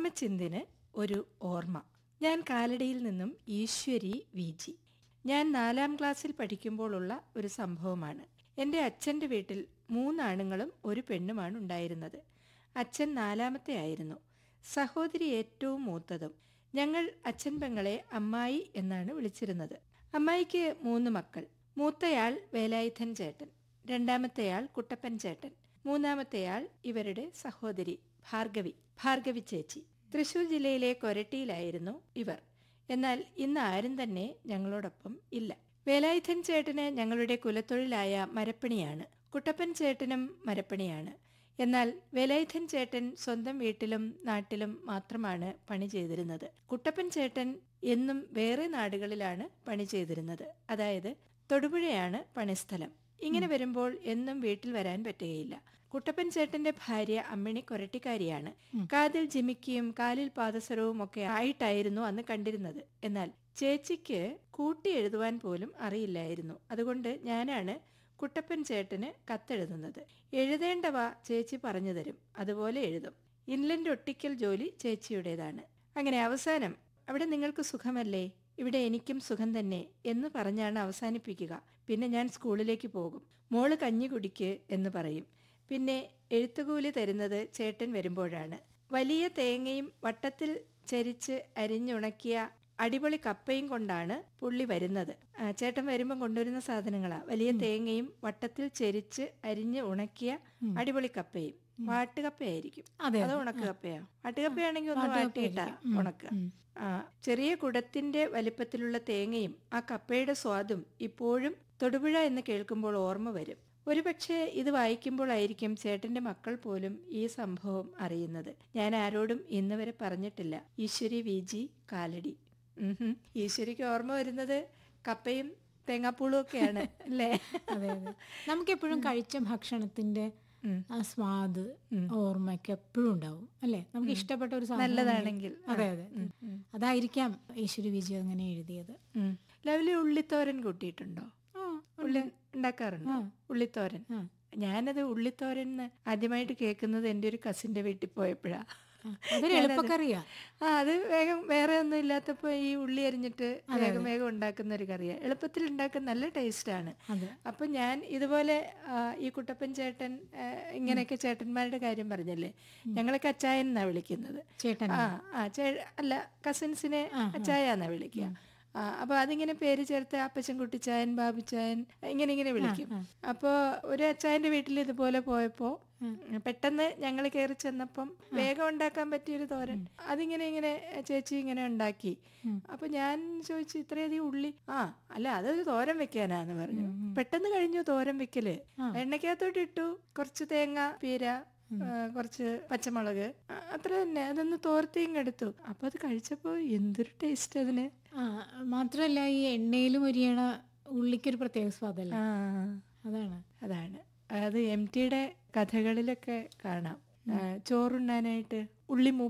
ഓർമ്മച്ചിന്തിന് ഒരു ഓർമ്മ ഞാൻ കാലടിയിൽ നിന്നും ഈശ്വരി വി ജി ഞാൻ നാലാം ക്ലാസ്സിൽ പഠിക്കുമ്പോഴുള്ള ഒരു സംഭവമാണ് എൻ്റെ അച്ഛൻ്റെ വീട്ടിൽ മൂന്നാണുങ്ങളും ഒരു പെണ്ണുമാണ് ഉണ്ടായിരുന്നത് അച്ഛൻ നാലാമത്തെ ആയിരുന്നു സഹോദരി ഏറ്റവും മൂത്തതും ഞങ്ങൾ അച്ഛൻ പെങ്ങളെ അമ്മായി എന്നാണ് വിളിച്ചിരുന്നത് അമ്മായിക്ക് മൂന്ന് മക്കൾ മൂത്തയാൾ വേലായുധൻ ചേട്ടൻ രണ്ടാമത്തെയാൾ കുട്ടപ്പൻ ചേട്ടൻ മൂന്നാമത്തെയാൾ ഇവരുടെ സഹോദരി ഭാർഗവി ഭാർഗവി ചേച്ചി തൃശൂർ ജില്ലയിലെ കൊരട്ടിയിലായിരുന്നു ഇവർ എന്നാൽ ഇന്ന് ആരും തന്നെ ഞങ്ങളോടൊപ്പം ഇല്ല വേലായുധൻ ചേട്ടന് ഞങ്ങളുടെ കുലത്തൊഴിലായ മരപ്പണിയാണ് കുട്ടപ്പൻ ചേട്ടനും മരപ്പണിയാണ് എന്നാൽ വേലായുധൻ ചേട്ടൻ സ്വന്തം വീട്ടിലും നാട്ടിലും മാത്രമാണ് പണി ചെയ്തിരുന്നത് കുട്ടപ്പൻ ചേട്ടൻ എന്നും വേറെ നാടുകളിലാണ് പണി ചെയ്തിരുന്നത് അതായത് തൊടുപുഴയാണ് പണിസ്ഥലം ഇങ്ങനെ വരുമ്പോൾ എന്നും വീട്ടിൽ വരാൻ പറ്റുകയില്ല കുട്ടപ്പൻ ചേട്ടന്റെ ഭാര്യ അമ്മിണി കൊരട്ടിക്കാരിയാണ് കാതിൽ ജിമിക്കിയും കാലിൽ പാദസരവും ഒക്കെ ആയിട്ടായിരുന്നു അന്ന് കണ്ടിരുന്നത് എന്നാൽ ചേച്ചിക്ക് കൂട്ടി എഴുതുവാൻ പോലും അറിയില്ലായിരുന്നു അതുകൊണ്ട് ഞാനാണ് കുട്ടപ്പൻ ചേട്ടന് കത്തെഴുതുന്നത് എഴുതേണ്ടവ ചേച്ചി പറഞ്ഞു തരും അതുപോലെ എഴുതും ഇൻലൻഡ് ഒട്ടിക്കൽ ജോലി ചേച്ചിയുടേതാണ് അങ്ങനെ അവസാനം അവിടെ നിങ്ങൾക്ക് സുഖമല്ലേ ഇവിടെ എനിക്കും സുഖം തന്നെ എന്ന് പറഞ്ഞാണ് അവസാനിപ്പിക്കുക പിന്നെ ഞാൻ സ്കൂളിലേക്ക് പോകും മോള് കഞ്ഞി കുടിക്ക് എന്ന് പറയും പിന്നെ എഴുത്തുകൂലി തരുന്നത് ചേട്ടൻ വരുമ്പോഴാണ് വലിയ തേങ്ങയും വട്ടത്തിൽ ചരിച്ച് അരിഞ്ഞുണക്കിയ അടിപൊളി കപ്പയും കൊണ്ടാണ് പുള്ളി വരുന്നത് ആ, ചേട്ടൻ വരുമ്പം കൊണ്ടുവരുന്ന സാധനങ്ങളാ വലിയ തേങ്ങയും വട്ടത്തിൽ ചെരിച്ച് അരിഞ്ഞ് ഉണക്കിയ അടിപൊളി കപ്പയും വാട്ടുകപ്പയായിരിക്കും അതെ, അത് ഉണക്ക് കപ്പയാ വാട്ടുകപ്പയാണെങ്കിൽ ഒന്ന് വാട്ടിയിട്ടാ ഉണക്കുക ആ ചെറിയ കുടത്തിന്റെ വലിപ്പത്തിലുള്ള തേങ്ങയും ആ കപ്പയുടെ സ്വാദും ഇപ്പോഴും തൊടുപുഴ എന്ന് കേൾക്കുമ്പോൾ ഓർമ്മ വരും ഒരുപക്ഷെ ഇത് വായിക്കുമ്പോഴായിരിക്കും ചേട്ടന്റെ മക്കൾ പോലും ഈ സംഭവം അറിയുന്നത് ഞാൻ ആരോടും ഇന്ന് വരെ പറഞ്ഞിട്ടില്ല ഈശ്വരി വി ജി കാലടി ഉഹും. ഈശ്വരിക്ക് ഓർമ്മ വരുന്നത് കപ്പയും തേങ്ങാപ്പൂളും ഒക്കെയാണ് അല്ലേ അതെ അതെ നമുക്കെപ്പോഴും കഴിച്ച ഭക്ഷണത്തിന്റെ ആ സ്വാദ് ഓർമ്മയൊക്കെ എപ്പോഴും ഉണ്ടാവും അല്ലേ നമുക്ക് ഇഷ്ടപ്പെട്ട ഒരു സാധനം നല്ലതാണെങ്കിൽ. അതെ അതെ അതായിരിക്കാം ഈശ്വരി വിജയ് അങ്ങനെ എഴുതിയത് ഉം. ലവ്ലി ഉള്ളിത്തോരൻ കൂട്ടിയിട്ടുണ്ടോ ആ, ഉള്ളി ഉണ്ടാക്കാറുണ്ടോ ഉള്ളിത്തോരൻ ഞാനത് ഉള്ളിത്തോരൻ എന്ന് ആദ്യമായിട്ട് കേൾക്കുന്നത് എൻ്റെ ഒരു കസിന്റെ വീട്ടിൽ പോയപ്പോഴാ അതൊരു എളുപ്പക്കറിയാ ആ അത് വേഗം വേറെ ഒന്നും ഇല്ലാത്തപ്പോ ഈ ഉള്ളി അരിഞ്ഞിട്ട് വേഗം വേഗം ഉണ്ടാക്കുന്ന ഒരു കറിയാ എളുപ്പത്തിൽ ഉണ്ടാക്കുന്ന നല്ല ടേസ്റ്റ് ആണ് അതെ. അപ്പൊ ഞാൻ ഇതുപോലെ ആ, ഈ കുട്ടപ്പൻ ചേട്ടൻ ആ, ഇങ്ങനെയൊക്കെ ചേട്ടന്മാരുടെ കാര്യം പറഞ്ഞല്ലേ ഞങ്ങളൊക്കെ അച്ചായൻ എന്നാ വിളിക്കുന്നത് ചേട്ടൻ ആ ആ ചേ അല്ല കസിൻസിനെ അച്ചായ എന്നാ വിളിക്കുക ആ അപ്പൊ അതിങ്ങനെ പേര് ചേർത്ത് അപ്പച്ചൻ കുട്ടിച്ചായൻ ബാബുച്ചായൻ ഇങ്ങനെ ഇങ്ങനെ വിളിക്കും അപ്പോ ഒരു അച്ചായന്റെ വീട്ടിൽ ഇതുപോലെ പോയപ്പോ പെട്ടെന്ന് ഞങ്ങൾ കയറി ചെന്നപ്പം വേഗം ഉണ്ടാക്കാൻ പറ്റിയൊരു തോരൻ അതിങ്ങനെ ഇങ്ങനെ ചേച്ചി ഇങ്ങനെ ഉണ്ടാക്കി അപ്പൊ ഞാൻ ചോദിച്ചു ഇത്രയധികം ഉള്ളി ആ അല്ല അതൊരു തോരൻ വെക്കാനാന്ന് പറഞ്ഞു പെട്ടെന്ന് കഴിഞ്ഞു തോരൻ വെക്കല് എണ്ണക്കകത്തോട്ട് ഇട്ടു കുറച്ച് തേങ്ങ പീര ആ, കുറച്ച് പച്ചമുളക് ആ, അത്ര തന്നെ അതൊന്ന് തോർത്തിയും എടുത്തു അപ്പൊ അത് കഴിച്ചപ്പോ എന്തൊരു ടേസ്റ്റ് അതിന് ആ മാത്രല്ല ഈ എണ്ണയിലും ഒരിയണ ഉള്ളിക്കൊരു പ്രത്യേക സ്വാദല്ലേ ആ അതാണ് അതാണ് അത് എം ടിയുടെ കഥകളിലൊക്കെ കാണാം ആ, ചോറുണ്ണാനായിട്ട് ഉള്ളി